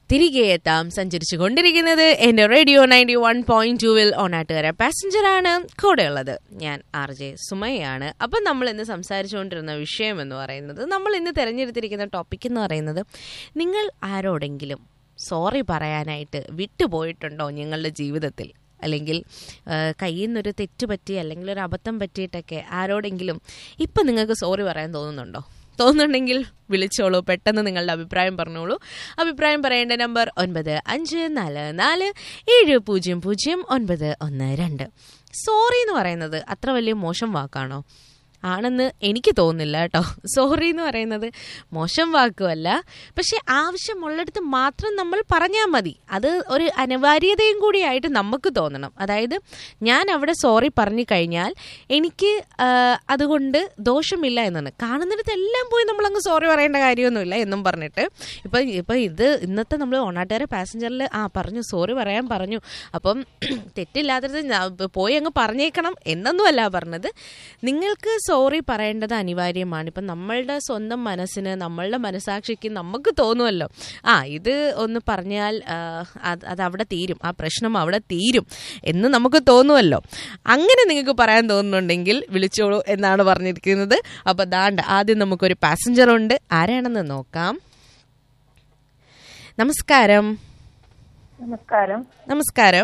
തിരികെ എത്താം സഞ്ചരിച്ചു കൊണ്ടിരിക്കുന്നത് എന്റെ റേഡിയോ നയൻറ്റി വൺ പോയിന്റ് ടുവിൽ ഓണാട്ടുകാര പാസഞ്ചറാണ് കൂടെയുള്ളത് ഞാൻ ആർ ജെ സുമയാണ് അപ്പം നമ്മൾ ഇന്ന് സംസാരിച്ചുകൊണ്ടിരുന്ന വിഷയം എന്ന് പറയുന്നത് നമ്മൾ ഇന്ന് തിരഞ്ഞെടുത്തിരിക്കുന്ന ടോപ്പിക് എന്ന് പറയുന്നത് നിങ്ങൾ ആരോടെങ്കിലും സോറി പറയാനായിട്ട് വിട്ടുപോയിട്ടുണ്ടോ നിങ്ങളുടെ ജീവിതത്തിൽ അല്ലെങ്കിൽ ആ, കയ്യിൽ നിന്നൊരു തെറ്റ് പറ്റി അല്ലെങ്കിൽ ഒരു അബദ്ധം പറ്റിയിട്ടൊക്കെ ആരോടെങ്കിലും ഇപ്പം നിങ്ങൾക്ക് സോറി പറയാൻ തോന്നുന്നുണ്ടോ തോന്നുന്നുണ്ടെങ്കിൽ വിളിച്ചോളൂ പെട്ടെന്ന് നിങ്ങളുടെ അഭിപ്രായം പറഞ്ഞോളൂ അഭിപ്രായം പറയേണ്ട നമ്പർ ഒൻപത് അഞ്ച് നാല് നാല് ഏഴ് പൂജ്യം പൂജ്യം ഒൻപത് ഒന്ന് രണ്ട് സോറി എന്ന് പറയുന്നത് അത്ര വലിയ മോശം വാക്കാണോ ആണെന്ന് എനിക്ക് തോന്നുന്നില്ല കേട്ടോ സോറി എന്ന് പറയുന്നത് മോശം വാക്കുമല്ല പക്ഷെ ആവശ്യമുള്ളിടത്ത് മാത്രം നമ്മൾ പറഞ്ഞാൽ മതി അത് ഒരു അനിവാര്യതയും കൂടിയായിട്ട് നമുക്ക് തോന്നണം അതായത് ഞാൻ അവിടെ സോറി പറഞ്ഞു കഴിഞ്ഞാൽ എനിക്ക് ആ, അതുകൊണ്ട് ദോഷമില്ല എന്നാണ് കാണുന്നിടത്ത് എല്ലാം പോയി നമ്മളങ്ങ് സോറി പറയേണ്ട കാര്യമൊന്നുമില്ല എന്നും പറഞ്ഞിട്ട് ഇപ്പം ഇപ്പം ഇത് ഇന്നത്തെ നമ്മൾ ഓണാട്ടുകാരെ പാസഞ്ചറിൽ ആ പറഞ്ഞു സോറി പറയാൻ പറഞ്ഞു അപ്പം തെറ്റില്ലാത്തത് ഞാൻ പോയി അങ്ങ് പറഞ്ഞേക്കണം എന്നൊന്നുമല്ല പറഞ്ഞത് നിങ്ങൾക്ക് സോറി പറയേണ്ടത് അനിവാര്യമാണ് ഇപ്പം നമ്മളുടെ സ്വന്തം മനസ്സിന് നമ്മളുടെ മനസാക്ഷിക്ക് നമുക്ക് തോന്നുമല്ലോ ആ ഇത് ഒന്ന് പറഞ്ഞാൽ ആ, അത് അത് അവിടെ തീരും ആ പ്രശ്നം അവിടെ തീരും എന്ന് നമുക്ക് തോന്നുമല്ലോ അങ്ങനെ നിങ്ങൾക്ക് പറയാൻ തോന്നുന്നുണ്ടെങ്കിൽ വിളിച്ചോളൂ എന്നാണ് പറഞ്ഞിരിക്കുന്നത് അപ്പോൾ ദാണ്ട് ആദ്യം നമുക്കൊരു പാസഞ്ചർ ഉണ്ട് ആരാണെന്ന് നോക്കാം നമസ്കാരം നമസ്കാരം നമസ്കാരം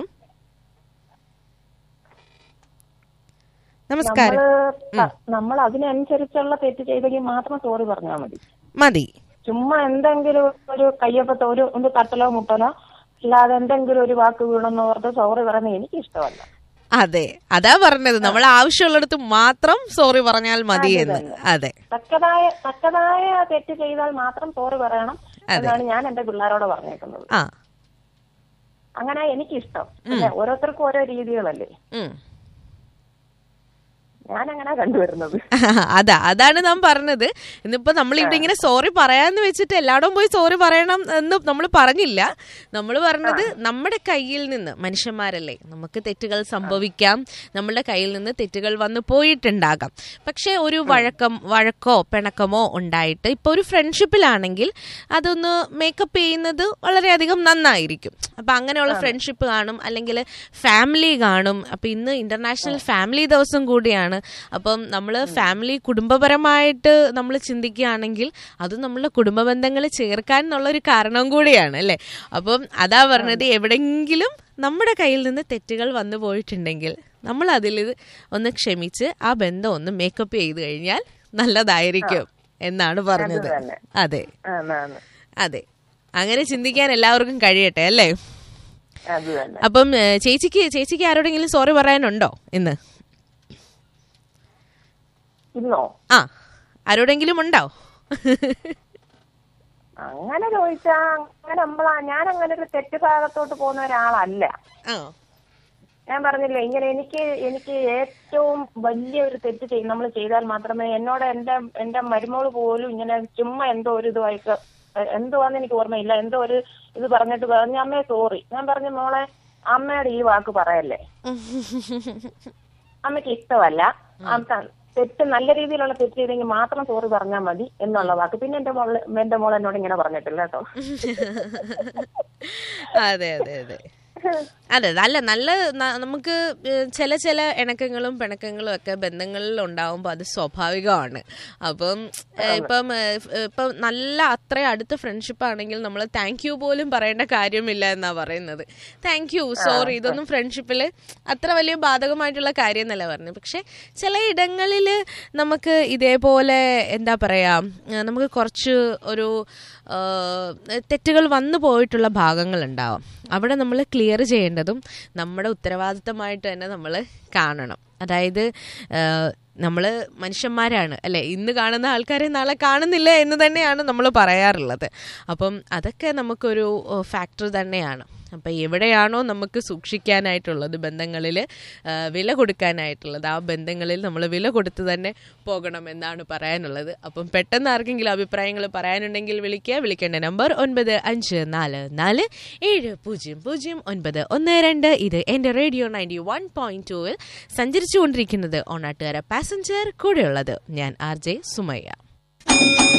നമസ്കാരം നമ്മള് ത- നമ്മൾ അതിനനുസരിച്ചുള്ള തെറ്റ് ചെയ്തെങ്കിൽ മാത്രം സോറി പറഞ്ഞാൽ മതി മതി ചുമ്മാ എന്തെങ്കിലും ഒരു കയ്യപ്പത്തോ ഒരു ഒന്ന് തട്ടലോ മുട്ടലോ അല്ലാതെ എന്തെങ്കിലും ഒരു വാക്ക് വീണെന്ന് ഓർത്ത് സോറി പറയുന്നത് എനിക്ക് ഇഷ്ടമല്ല അതെ അതാ പറഞ്ഞത് നമ്മൾ ആവശ്യമുള്ളിടത്ത് മാത്രം സോറി പറഞ്ഞാൽ മതി എന്ന് അതെ തക്കതായ തക്കതായ തെറ്റ് ചെയ്താൽ മാത്രം സോറി പറയണം എന്നാണ് ഞാൻ എന്റെ പിള്ളേരോട് പറഞ്ഞേക്കുന്നത് ആ അങ്ങനെ എനിക്കിഷ്ടം പിന്നെ ഓരോരുത്തർക്കും ഓരോ രീതികളല്ലേ ഉം. ഞാൻ അങ്ങനെ കണ്ടുവരുന്നത് അതാ അതാണ് നാം പറഞ്ഞത് ഇന്നിപ്പോ നമ്മൾ ഇവിടെ ഇങ്ങനെ സോറി പറയാന്ന് വെച്ചിട്ട് എല്ലായിടവും പോയി സോറി പറയണം എന്ന് നമ്മൾ പറഞ്ഞില്ല നമ്മൾ പറഞ്ഞത് നമ്മുടെ കയ്യിൽ നിന്ന് മനുഷ്യന്മാരല്ലേ നമുക്ക് തെറ്റുകൾ സംഭവിക്കാം നമ്മുടെ കയ്യിൽ നിന്ന് തെറ്റുകൾ വന്നു പോയിട്ടുണ്ടാകാം പക്ഷെ ഒരു വഴക്കം വഴക്കോ പിണക്കമോ ഉണ്ടായിട്ട് ഇപ്പൊ ഒരു ഫ്രണ്ട്ഷിപ്പിലാണെങ്കിൽ അതൊന്ന് മേക്കപ്പ് ചെയ്യുന്നത് വളരെയധികം നന്നായിരിക്കും അപ്പൊ അങ്ങനെയുള്ള ഫ്രണ്ട്ഷിപ്പ് കാണും അല്ലെങ്കിൽ ഫാമിലി കാണും അപ്പൊ ഇന്ന് ഇന്റർനാഷണൽ ഫാമിലി ദിവസം കൂടിയാണ് അപ്പം നമ്മൾ ഫാമിലി കുടുംബപരമായിട്ട് നമ്മൾ ചിന്തിക്കുകയാണെങ്കിൽ അത് നമ്മളുടെ കുടുംബ ബന്ധങ്ങൾ ചേർക്കാൻ എന്നുള്ള ഒരു കാരണം കൂടിയാണ് അല്ലേ അപ്പം അതാ പറഞ്ഞത് എവിടെങ്കിലും നമ്മുടെ കയ്യിൽ നിന്ന് തെറ്റുകൾ വന്നു പോയിട്ടുണ്ടെങ്കിൽ നമ്മൾ അതിൽ ഒന്ന് ക്ഷമിച്ച് ആ ബന്ധം ഒന്ന് മേക്കപ്പ് ചെയ്ത് കഴിഞ്ഞാൽ നല്ലതായിരിക്കും എന്നാണ് പറഞ്ഞത് തന്നെ. അതെ ആന്നാന്ന്. അതെ അങ്ങനെ ചിന്തിക്കാൻ എല്ലാവർക്കും കഴിയട്ടെ അല്ലേ അത് തന്നെ അപ്പം ഏ, ചേച്ചിക്ക് ചേച്ചിക്ക് ആരോടെങ്കിലും സോറി പറയാനുണ്ടോ ഇന്ന് ഇന്നോ ആ ആരോടെങ്കിലും ഉണ്ടോ അങ്ങനെ ചോദിച്ചാ അങ്ങനെ നമ്മളാ ഞാൻ അങ്ങനെ ഒരു തെറ്റ് ഭാഗത്തോട്ട് പോകുന്ന ഒരാളല്ല ആ ഞാൻ പറഞ്ഞില്ലേ ഇങ്ങനെ എനിക്ക് എനിക്ക് ഏറ്റവും വലിയ ഒരു തെറ്റ് ചെയ്യും നമ്മൾ ചെയ്താൽ മാത്രമേ എന്നോട് എന്റെ എന്റെ മരുമോള് പോലും ഇങ്ങനെ ചുമ്മാ എന്തോ ഒരു ഇതുമായിട്ട് എന്തുവാന്ന് എനിക്ക് ഓർമ്മയില്ല എന്തോ ഒരു ഇത് പറഞ്ഞിട്ട് പറഞ്ഞു അമ്മേ സോറി ഞാൻ പറഞ്ഞു മോളെ അമ്മയുടെ ഈ വാക്ക് പറയല്ലേ അമ്മയ്ക്ക് ഇഷ്ടമല്ല ആ ത- തെറ്റ് നല്ല രീതിയിലുള്ള തെറ്റ് ചെയ്തെങ്കിൽ മാത്രം സോറി പറഞ്ഞാൽ മതി എന്നുള്ള വാക്ക് പിന്നെ എന്റെ മോള് എന്റെ മോൾ എന്നോട് ഇങ്ങനെ പറഞ്ഞിട്ടില്ല കേട്ടോ അതെ അതെ അതെ അതെ അല്ല നല്ല ന- നമുക്ക് ഏഹ്, ചില ചില ഇണക്കങ്ങളും പിണക്കങ്ങളും ഒക്കെ ബന്ധങ്ങളിൽ ഉണ്ടാവുമ്പോൾ അത് സ്വാഭാവികമാണ് അപ്പം ഏഹ്, ഇപ്പം ഏഹ്, ഫ്- ഇപ്പം നല്ല അത്ര അടുത്ത ഫ്രണ്ട്ഷിപ്പ് ആണെങ്കിൽ നമ്മൾ താങ്ക് യു പോലും പറയേണ്ട കാര്യമില്ല എന്നാ പറയുന്നത് താങ്ക് യു സോറി ഇതൊന്നും ഫ്രണ്ട്ഷിപ്പിൽ അത്ര വലിയ ബാധകമായിട്ടുള്ള കാര്യം എന്നല്ല പറഞ്ഞത് പക്ഷെ ചില ഇടങ്ങളിൽ നമുക്ക് ഇതേപോലെ എന്താ പറയാ ഏഹ്, നമുക്ക് കുറച്ച് ഒരു ഏഹ്, തെറ്റുകൾ വന്നു പോയിട്ടുള്ള ഭാഗങ്ങൾ ഉണ്ടാവാം അവിടെ നമ്മൾ ക്ലിയർ ചെയ്യേണ്ടതും നമ്മുടെ ഉത്തരവാദിത്തമായിട്ട് തന്നെ നമ്മൾ കാണണം അതായത് നമ്മൾ മനുഷ്യന്മാരാണ് അല്ലെ ഇന്ന് കാണുന്ന ആൾക്കാരെ നാളെ കാണുന്നില്ല എന്ന് തന്നെയാണ് നമ്മൾ പറയാറുള്ളത് അപ്പം അതൊക്കെ നമുക്കൊരു ഫാക്ടർ തന്നെയാണ് അപ്പം എവിടെയാണോ നമുക്ക് സൂക്ഷിക്കാനായിട്ടുള്ളത് ബന്ധങ്ങളിൽ വില കൊടുക്കാനായിട്ടുള്ളത് ആ ബന്ധങ്ങളിൽ നമ്മൾ വില കൊടുത്ത് തന്നെ പോകണം എന്നാണ് പറയാനുള്ളത് അപ്പം പെട്ടെന്ന് ആർക്കെങ്കിലും അഭിപ്രായങ്ങൾ പറയാനുണ്ടെങ്കിൽ വിളിക്കുക വിളിക്കേണ്ട നമ്പർ ഒൻപത് അഞ്ച് നാല് നാല് ഏഴ് പൂജ്യം പൂജ്യം ഒൻപത് ഒന്ന് രണ്ട് ഇത് എൻ്റെ റേഡിയോ നയൻറ്റി വൺ പോയിന്റ് ടൂവിൽ സഞ്ചരിച്ചുകൊണ്ടിരിക്കുന്നത് ഓണാട്ടുകാര പാസഞ്ചർ കൂടെയുള്ളത് ഞാൻ ആർ ജെ സുമയ്യ